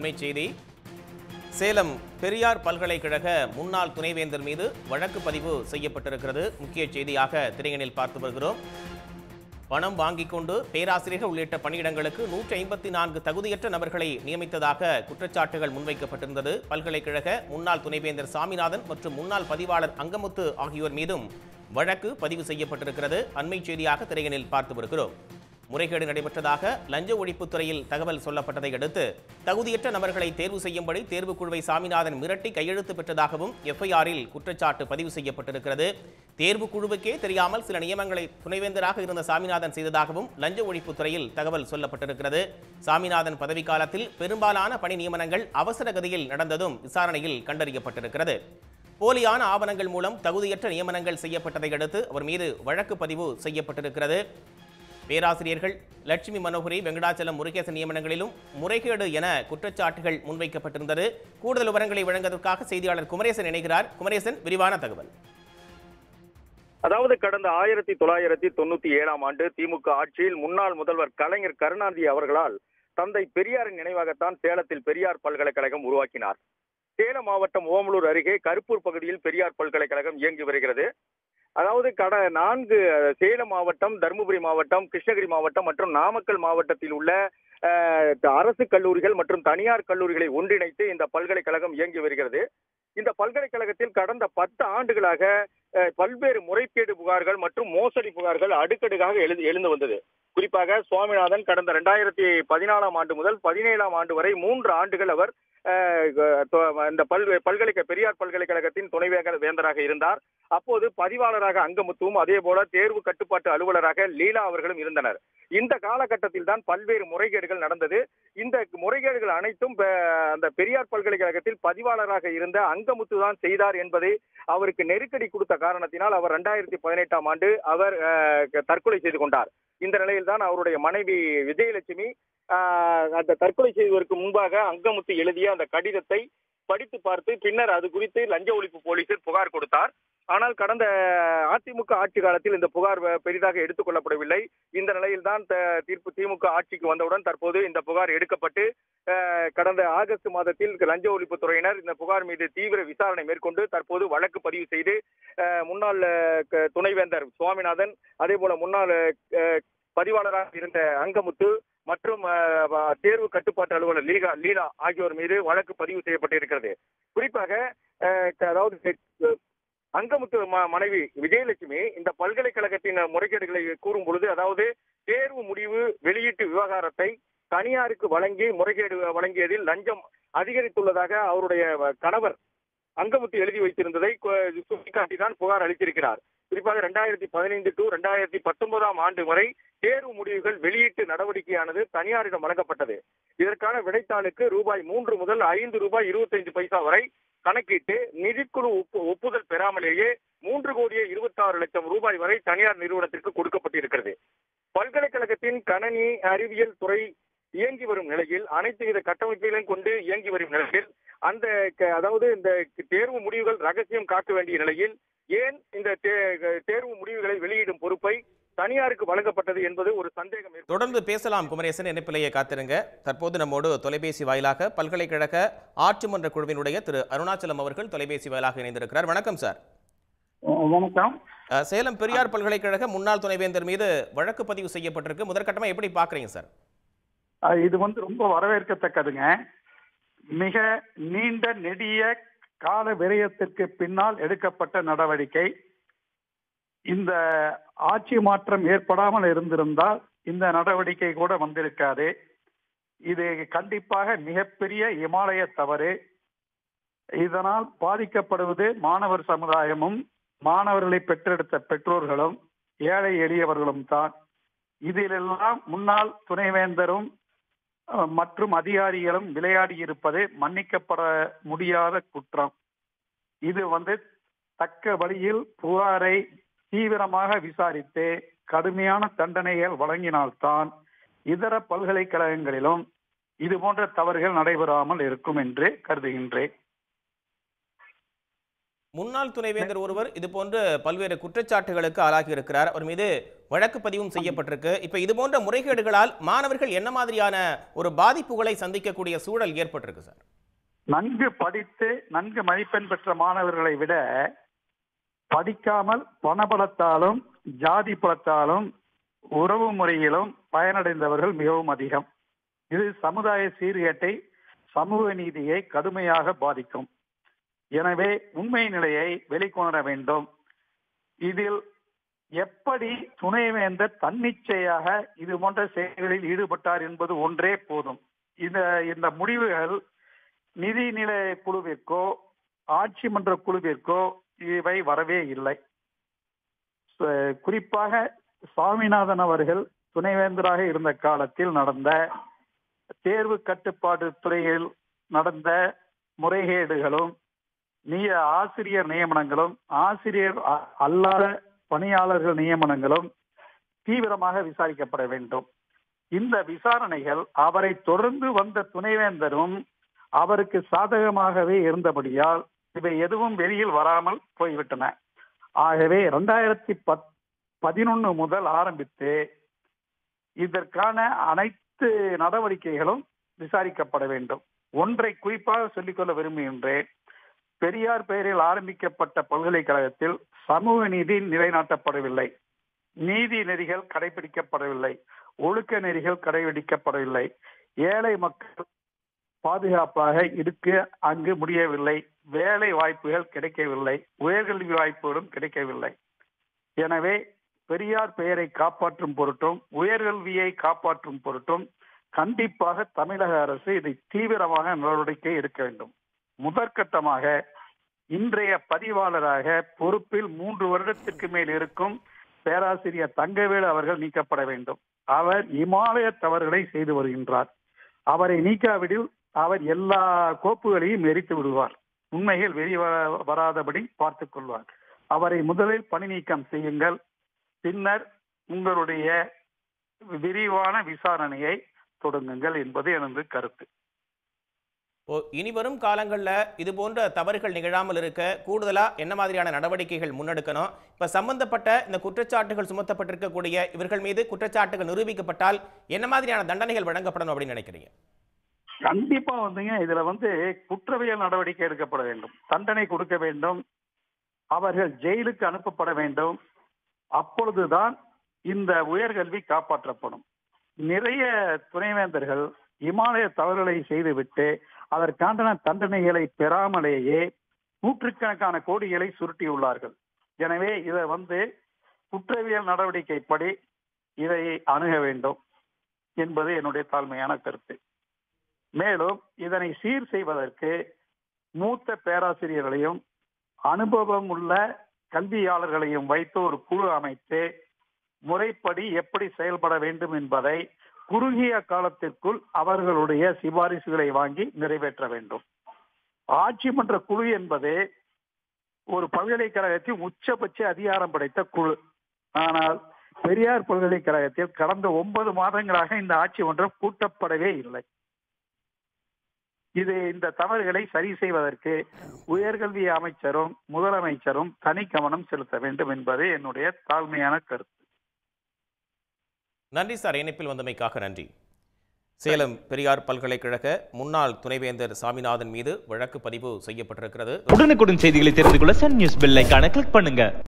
அண்மை செய்தி சேலம் பெரியார் பல்கலைக்கழக முன்னாள் துணைவேந்தர் மீது வழக்கு பதிவு செய்யப்பட்டிருக்கிறது முக்கிய செய்தியாக திரையணில் பார்த்து வருகிறோம் பணம் வாங்கிக் கொண்டு பேராசிரியர்கள் உள்ளிட்ட பணியிடங்களுக்கு நூற்றி ஐம்பத்தி நான்கு தகுதியற்ற நபர்களை நியமித்ததாக குற்றச்சாட்டுகள் முன்வைக்கப்பட்டிருந்தது பல்கலைக்கழக முன்னாள் துணைவேந்தர் சாமிநாதன் மற்றும் முன்னாள் பதிவாளர் அங்கமுத்து ஆகியோர் மீதும் வழக்கு பதிவு செய்யப்பட்டிருக்கிறது அண்மை செய்தியாக திரையணில் பார்த்து வருகிறோம் முறைகேடு நடைபெற்றதாக லஞ்ச ஒழிப்புத் துறையில் தகவல் சொல்லப்பட்டதை அடுத்து தகுதியற்ற நபர்களை தேர்வு செய்யும்படி தேர்வுக் குழுவை சாமிநாதன் மிரட்டி கையெழுத்து பெற்றதாகவும் எஃப்ஐஆரில் குற்றச்சாட்டு பதிவு செய்யப்பட்டிருக்கிறது தேர்வுக் குழுவுக்கே தெரியாமல் சில நியமங்களை துணைவேந்தராக இருந்த சாமிநாதன் செய்ததாகவும் லஞ்ச ஒழிப்புத் துறையில் தகவல் சொல்லப்பட்டிருக்கிறது சாமிநாதன் பதவிக்காலத்தில் பெரும்பாலான பணி நியமனங்கள் அவசர கதியில் நடந்ததும் விசாரணையில் கண்டறியப்பட்டிருக்கிறது போலியான ஆவணங்கள் மூலம் தகுதியற்ற நியமனங்கள் செய்யப்பட்டதை அடுத்து அவர் மீது வழக்கு பதிவு செய்யப்பட்டிருக்கிறது பேராசிரியர்கள் லட்சுமி மனோகரி வெங்கடாச்சலம் முருகேசன் நியமனங்களிலும் முறைகேடு என குற்றச்சாட்டுகள் முன்வைக்கப்பட்டிருந்தது கூடுதல் விவரங்களை வழங்குவதற்காக செய்தியாளர் குமரேசன் இணைகிறார் குமரேசன் விரிவான தகவல் அதாவது கடந்த ஆயிரத்தி தொள்ளாயிரத்தி தொண்ணூத்தி ஏழாம் ஆண்டு திமுக ஆட்சியில் முன்னாள் முதல்வர் கலைஞர் கருணாநிதி அவர்களால் தந்தை பெரியாரின் நினைவாகத்தான் சேலத்தில் பெரியார் பல்கலைக்கழகம் உருவாக்கினார் சேலம் மாவட்டம் ஓமலூர் அருகே கருப்பூர் பகுதியில் பெரியார் பல்கலைக்கழகம் இயங்கி வருகிறது அதாவது கட நான்கு சேலம் மாவட்டம் தருமபுரி மாவட்டம் கிருஷ்ணகிரி மாவட்டம் மற்றும் நாமக்கல் மாவட்டத்தில் உள்ள அஹ், அரசு கல்லூரிகள் மற்றும் தனியார் கல்லூரிகளை ஒன்றிணைத்து இந்த பல்கலைக்கழகம் இயங்கி வருகிறது இந்த பல்கலைக்கழகத்தில் கடந்த பத்து ஆண்டுகளாக அஹ், பல்வேறு முறைகேடு புகார்கள் மற்றும் மோசடி புகார்கள் அடுக்கடுக்காக எழுந்து எழுந்து வந்தது குறிப்பாக சுவாமிநாதன் கடந்த ரெண்டாயிரத்தி பதினாலாம் ஆண்டு முதல் பதினேழாம் ஆண்டு வரை மூன்று ஆண்டுகள் அவர் அஹ், தொ- இந்த பல் பல்கலைக்கழக பெரியார் பல்கலைக்கழகத்தின் துணைவேந்தர் வேந்தராக இருந்தார் அப்போது பதிவாளராக அங்கமுத்துவும் அதே போல தேர்வு கட்டுப்பாட்டு அலுவலராக லீலா அவர்களும் இருந்தனர் இந்த காலகட்டத்தில் தான் பல்வேறு முறைகேடுகள் நடந்தது இந்த முறைகேடுகள் அனைத்தும் ப- அந்த பெரியார் பல்கலைக்கழகத்தில் பதிவாளராக இருந்த அங்கமுத்து தான் செய்தார் என்பதை அவருக்கு நெருக்கடி கொடுத்த காரணத்தினால் அவர் ரெண்டாயிரத்தி பதினெட்டாம் ஆண்டு அவர் அஹ், தற்கொலை செய்து கொண்டார் இந்த நிலையில் தான் அவருடைய மனைவி விஜயலட்சுமி ஆஹ், அந்த தற்கொலை செய்வதற்கு முன்பாக அங்கமுத்து எழுதிய அந்த கடிதத்தை படித்து பார்த்து பின்னர் அது குறித்து லஞ்ச ஒழிப்பு போலீசில் புகார் கொடுத்தார் ஆனால் கடந்த அதிமுக ஆட்சி காலத்தில் இந்த புகார் பெ- பெரிதாக எடுத்துக் கொள்ளப்படவில்லை இந்த நிலையில் தான் தீர்ப்பு திமுக ஆட்சிக்கு வந்தவுடன் தற்போது இந்த புகார் எடுக்கப்பட்டு அஹ், கடந்த ஆகஸ்ட் மாதத்தில் லஞ்ச ஒழிப்பு துறையினர் இந்த புகார் மீது தீவிர விசாரணை மேற்கொண்டு தற்போது வழக்கு பதிவு செய்து அஹ், முன்னாள் அஹ், க- துணைவேந்தர் சுவாமிநாதன் அதே போல முன்னாள் அஹ், பதிவாளராக இருந்த அங்கமுத்து மற்றும் அஹ், வ- தேர்வு கட்டுப்பாட்டு அலுவலர் லீலா லீலா ஆகியோர் மீது வழக்கு பதிவு செய்யப்பட்டிருக்கிறது குறிப்பாக அஹ், க- அதாவது அஹ், அங்கமுத்து ம- மனைவி விஜயலட்சுமி இந்த பல்கலைக்கழகத்தின் முறைகேடுகளை கூறும் பொழுது அதாவது தேர்வு முடிவு வெளியீட்டு விவகாரத்தை தனியாருக்கு வழங்கி முறைகேடு வழங்கியதில் லஞ்சம் அதிகரித்துள்ளதாக அவருடைய கணவர் அங்கமுத்து எழுதி வைத்திருந்ததை கு- சுட்டிக்காட்டிதான் புகார் அளித்திருக்கிறார் குறிப்பாக ரெண்டாயிரத்தி பதினைந்து டு ரெண்டாயிரத்தி பத்தொன்பதாம் ஆண்டு வரை தேர்வு முடிவுகள் வெளியீட்டு நடவடிக்கையானது தனியாரிடம் வழங்கப்பட்டது இதற்கான விடைத்தாளுக்கு ரூபாய் மூன்று முதல் ஐந்து ரூபாய் இருபத்தைந்து பைசா வரை கணக்கிட்டு நிதிக்குழு ஒப்பு ஒப்புதல் பெறாமலேயே மூன்று கோடியே இருபத்தாறு லட்சம் ரூபாய் வரை தனியார் நிறுவனத்திற்கு கொடுக்கப்பட்டிருக்கிறது பல்கலைக்கழகத்தின் கணனி அறிவியல் துறை இயங்கி வரும் நிலையில் அனைத்து வித கட்டமைப்புகளையும் கொண்டு இயங்கி வரும் நிலையில் அந்த க- அதாவது இந்த தேர்வு முடிவுகள் ரகசியம் காக்க வேண்டிய நிலையில் ஏன் இந்த தே- தேர்வு முடிவுகளை வெளியிடும் பொறுப்பை தனியாருக்கு வழங்கப்பட்டது என்பது ஒரு சந்தேகம் ஏற்ப- தொடர்ந்து பேசலாம் குமரேசன் இணைப்பிலேயே காத்திருங்க தற்போது நம்மோடு தொலைபேசி வாயிலாக பல்கலைக்கழக ஆட்சி மன்ற குழுவினுடைய திரு அருணாச்சலம் அவர்கள் தொலைபேசி வாயிலாக இணைந்திருக்கிறார் வணக்கம் சார் வணக்கம் அஹ், சேலம் பெரியார் பல்கலைக்கழக முன்னாள் துணைவேந்தர் மீது வழக்கு பதிவு செய்யப்பட்டிருக்கு முதற்கட்டமா எப்படி பாக்குறீங்க சார் அஹ் இது வந்து ரொம்ப வரவேற்கத்தக்கதுங்க மிக நீண்ட நெடிய கால விரயத்திற்கு பின்னால் எடுக்கப்பட்ட நடவடிக்கை இந்த ஆட்சி மாற்றம் ஏற்படாமல் இருந்திருந்தால் இந்த நடவடிக்கை கூட வந்திருக்காது இது கண்டிப்பாக மிகப்பெரிய இமாலய தவறு இதனால் பாதிக்கப்படுவது மாணவர் சமுதாயமும் மாணவர்களை பெற்றெடுத்த பெற்றோர்களும் ஏழை எளியவர்களும் தான் இதிலெல்லாம் முன்னாள் துணைவேந்தரும் அஹ், மற்றும் அதிகாரிகளும் விளையாடி இருப்பது மன்னிக்கப்பட முடியாத குற்றம் இது வந்து தக்க வழியில் புகாரை தீவிரமாக விசாரித்து கடுமையான தண்டனைகள் வழங்கினால்தான் இதர பல்கலைக்கழகங்களிலும் இது போன்ற தவறுகள் நடைபெறாமல் இருக்கும் என்று கருதுகின்றேன் முன்னாள் துணைவேந்தர் ஒருவர் இது போன்ற பல்வேறு குற்றச்சாட்டுகளுக்கு ஆளாகி இருக்கிறார் அவர் மீது வழக்கு பதிவும் செய்யப்பட்டிருக்கு இப்ப இது போன்ற முறைகேடுகளால் மாணவர்கள் என்ன மாதிரியான ஒரு பாதிப்புகளை சந்திக்கக்கூடிய சூழல் ஏற்பட்டிருக்கு சார் நன்கு படித்து நன்கு மதிப்பெண் பெற்ற மாணவர்களை விட படிக்காமல் பணபலத்தாலும் ஜாதி பலத்தாலும் உறவு முறையிலும் பயனடைந்தவர்கள் மிகவும் அதிகம் இது சமுதாய சீர்கேட்டை சமூக நீதியை கடுமையாக பாதிக்கும் எனவே உண்மை நிலையை வெளிக்கொணர வேண்டும் இதில் எப்படி துணைவேந்தர் தன்னிச்சையாக இது போன்ற செயல்களில் ஈடுபட்டார் என்பது ஒன்றே போதும் இந்த இந்த முடிவுகள் நிதிநிலை குழுவிற்கோ ஆட்சி மன்ற குழுவிற்கோ இவை வரவே இல்லை ச- குறிப்பாக சுவாமிநாதன் அவர்கள் துணைவேந்தராக இருந்த காலத்தில் நடந்த தேர்வு கட்டுப்பாடு துறையில் நடந்த முறைகேடுகளும் நீ ஆசிரியர் நியமனங்களும் ஆசிரியர் அ- அல்லாத பணியாளர்கள் நியமனங்களும் தீவிரமாக விசாரிக்கப்பட வேண்டும் இந்த விசாரணைகள் அவரை தொடர்ந்து வந்த துணைவேந்தரும் அவருக்கு சாதகமாகவே இருந்தபடியால் இவை எதுவும் வெளியில் வராமல் போய்விட்டன ஆகவே இரண்டாயிரத்தி பத் பதினொன்னு முதல் ஆரம்பித்து இதற்கான அனைத்து நடவடிக்கைகளும் விசாரிக்கப்பட வேண்டும் ஒன்றை குறிப்பாக சொல்லிக்கொள்ள விரும்புகின்றேன் பெரியார் பெயரில் ஆரம்பிக்கப்பட்ட பல்கலைக்கழகத்தில் சமூக நீதி நிலைநாட்டப்படவில்லை நீதி நெறிகள் கடைபிடிக்கப்படவில்லை ஒழுக்க நெறிகள் கடைபிடிக்கப்படவில்லை ஏழை மக்கள் பாதுகாப்பாக இருக்க அங்கு முடியவில்லை வேலை வாய்ப்புகள் கிடைக்கவில்லை உயர்கல்வி வாய்ப்புகளும் கிடைக்கவில்லை எனவே பெரியார் பெயரை காப்பாற்றும் பொருட்டும் உயர்கல்வியை காப்பாற்றும் பொருட்டும் கண்டிப்பாக தமிழக அரசு இதை தீவிரமாக நடவடிக்கை எடுக்க வேண்டும் முதற்கட்டமாக இன்றைய பதிவாளராக பொறுப்பில் மூன்று வருடத்திற்கு மேல் இருக்கும் பேராசிரியர் தங்கவேலு அவர்கள் நீக்கப்பட வேண்டும் அவர் இமாலய தவறுகளை செய்து வருகின்றார் அவரை நீக்காவிடில் அவர் எல்லா கோப்புகளையும் எரித்து விடுவார் உண்மைகள் வெளி வ- வராதபடி பார்த்துக் கொள்வார் அவரை முதலில் பணி நீக்கம் செய்யுங்கள் பின்னர் உங்களுடைய விரிவான விசாரணையை தொடங்குங்கள் என்பது எனது கருத்து ஓ இனி வரும் காலங்களில் இது போன்ற தவறுகள் நிகழாமல் இருக்க கூடுதலா என்ன மாதிரியான நடவடிக்கைகள் முன்னெடுக்கணும் இப்ப சம்பந்தப்பட்ட இந்த குற்றச்சாட்டுகள் சுமத்தப்பட்டிருக்கக்கூடிய இவர்கள் மீது குற்றச்சாட்டுகள் நிரூபிக்கப்பட்டால் என்ன மாதிரியான தண்டனைகள் வழங்கப்படணும் அப்படின்னு நினைக்கிறீங்க கண்டிப்பா வந்துங்க இதுல வந்து குற்றவியல் நடவடிக்கை எடுக்கப்பட வேண்டும் தண்டனை கொடுக்க வேண்டும் அவர்கள் ஜெயிலுக்கு அனுப்பப்பட வேண்டும் அப்பொழுதுதான் இந்த உயர்கல்வி காப்பாற்றப்படும் நிறைய துணைவேந்தர்கள் இமாலய தவறுகளை செய்துவிட்டு அதற்கான தண்டனைகளை பெறாமலேயே நூற்றுக்கணக்கான கோடிகளை சுருட்டியுள்ளார்கள் எனவே இதை வந்து குற்றவியல் நடவடிக்கைப்படி இதை அணுக வேண்டும் என்பது என்னுடைய தாழ்மையான கருத்து மேலும் இதனை சீர் செய்வதற்கு மூத்த பேராசிரியர்களையும் அனுபவம் உள்ள கல்வியாளர்களையும் வைத்து ஒரு குழு அமைத்து முறைப்படி எப்படி செயல்பட வேண்டும் என்பதை குறுகிய காலத்திற்குள் அவர்களுடைய சிபாரிசுகளை வாங்கி நிறைவேற்ற வேண்டும் ஆட்சி மன்ற குழு என்பது ஒரு பல்கலைக்கழகத்தின் உச்சபட்ச அதிகாரம் படைத்த குழு ஆனால் பெரியார் பல்கலைக்கழகத்தில் கடந்த ஒன்பது மாதங்களாக இந்த ஆட்சி மன்றம் கூட்டப்படவே இல்லை இது இந்த தவறுகளை சரி செய்வதற்கு உயர்கல்வி அமைச்சரும் முதலமைச்சரும் தனி கவனம் செலுத்த வேண்டும் என்பது என்னுடைய தாழ்மையான கருத்து நன்றி சார் இணைப்பில் வந்தமைக்காக நன்றி சேலம் பெரியார் பல்கலைக்கழக முன்னாள் துணைவேந்தர் சாமிநாதன் மீது வழக்கு பதிவு செய்யப்பட்டிருக்கிறது உடனுக்குடன் செய்திகளை தெரிந்து கொள்ள சன் நியூஸ் பெல் ஐகானை கிளிக் பண்ணுங்க